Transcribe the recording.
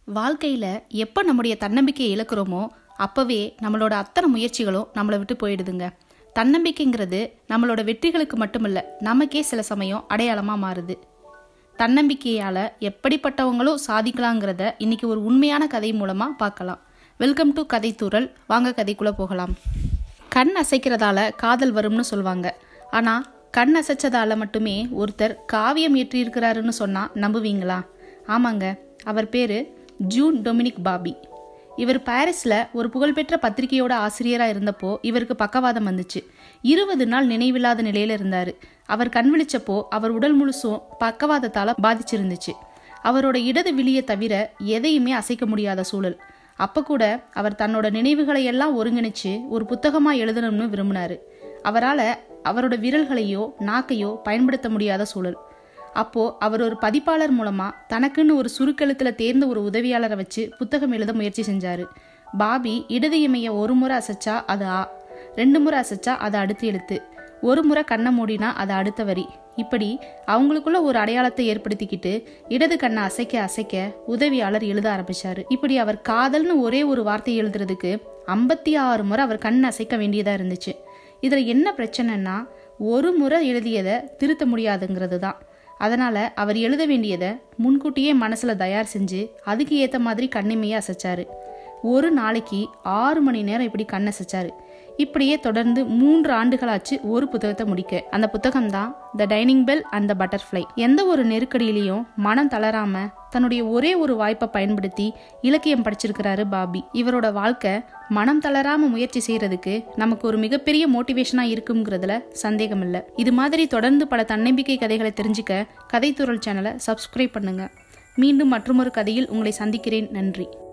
வாழ்க்கையில் எப்போ நம்முடைய தன்னம்பிக்கையை இழக்கிறோமோ அப்போவே நம்மளோட அத்தனை முயற்சிகளும் நம்மளை விட்டு போயிடுதுங்க தன்னம்பிக்கைங்கிறது நம்மளோட வெற்றிகளுக்கு மட்டுமல்ல நமக்கே சில சமயம் அடையாளமாக மாறுது தன்னம்பிக்கையால் எப்படிப்பட்டவங்களும் சாதிக்கலாங்கிறத இன்னைக்கு ஒரு உண்மையான கதை மூலமாக பார்க்கலாம் வெல்கம் டு கதைத்தூரல் வாங்க கதைக்குள்ளே போகலாம் கண் அசைக்கிறதால காதல் வரும்னு சொல்லுவாங்க ஆனால் கண் அசைச்சதால மட்டுமே ஒருத்தர் காவியம் இயற்றியிருக்கிறாருன்னு சொன்னால் நம்புவீங்களா ஆமாங்க அவர் பேர் ஜூன் டொமினிக் பாபி இவர் பாரிஸில் ஒரு புகழ்பெற்ற பத்திரிகையோட ஆசிரியராக இருந்தப்போ இவருக்கு பக்கவாதம் வந்துச்சு இருபது நாள் நினைவில்லாத நிலையில் இருந்தார் அவர் கண் விழிச்சப்போ அவர் உடல் முழுசும் பக்கவாதத்தால் பாதிச்சிருந்துச்சு அவரோட இடது விழியை தவிர எதையுமே அசைக்க முடியாத சூழல் அப்போ கூட அவர் தன்னோட நினைவுகளை எல்லாம் ஒருங்கிணைச்சு ஒரு புத்தகமாக எழுதணும்னு விரும்பினார் அவரால் அவரோட விரல்களையோ நாக்கையோ பயன்படுத்த முடியாத சூழல் அப்போ அவர் ஒரு பதிப்பாளர் மூலமா தனக்குன்னு ஒரு சுருக்கெழுத்துல தேர்ந்த ஒரு உதவியாளரை வச்சு புத்தகம் எழுத முயற்சி செஞ்சாரு பாபி இடது இமைய ஒரு முறை அசைச்சா அது ஆ ரெண்டு முறை அசைச்சா அது அடுத்த எழுத்து ஒரு முறை கண்ணை மூடினா அது அடுத்த வரி இப்படி அவங்களுக்குள்ள ஒரு அடையாளத்தை ஏற்படுத்திக்கிட்டு இடது கண்ணை அசைக்க அசைக்க உதவியாளர் எழுத ஆரம்பிச்சாரு இப்படி அவர் காதல்னு ஒரே ஒரு வார்த்தை எழுதுறதுக்கு ஐம்பத்தி ஆறு முறை அவர் கண் அசைக்க வேண்டியதா இருந்துச்சு இதுல என்ன பிரச்சனைன்னா ஒரு முறை எழுதியதை திருத்த முடியாதுங்கிறது தான் அதனால அவர் எழுத வேண்டியதை முன்கூட்டியே மனசுல தயார் செஞ்சு அதுக்கு ஏத்த மாதிரி கண்ணிமையை அசைச்சாரு ஒரு நாளைக்கு ஆறு மணி நேரம் இப்படி கண் அசைச்சாரு இப்படியே தொடர்ந்து மூன்று ஆண்டுகளாச்சு ஒரு புத்தகத்தை முடிக்க அந்த புத்தகம் தான் the diving bell and the butterfly எந்த ஒரு நெருக்கடியிலையும் மனம் தளராம தன்னுடைய ஒரே ஒரு வாய்ப்பை பயன்படுத்தி இலக்கியம் படிச்சிருக்கிறாரு பாபி இவரோட வாழ்க்கை மனம் தளராம முயற்சி செய்யறதுக்கு நமக்கு ஒரு மிகப்பெரிய மோட்டிவேஷனா இருக்குங்கிறதுல சந்தேகம் இல்லை இது மாதிரி தொடர்ந்து பல தன்னம்பிக்கை கதைகளை தெரிஞ்சுக்க கதைத்துறல் சேனலை சப்ஸ்கிரைப் பண்ணுங்க மீண்டும் மற்றொரு கதையில் உங்களை சந்திக்கிறேன் நன்றி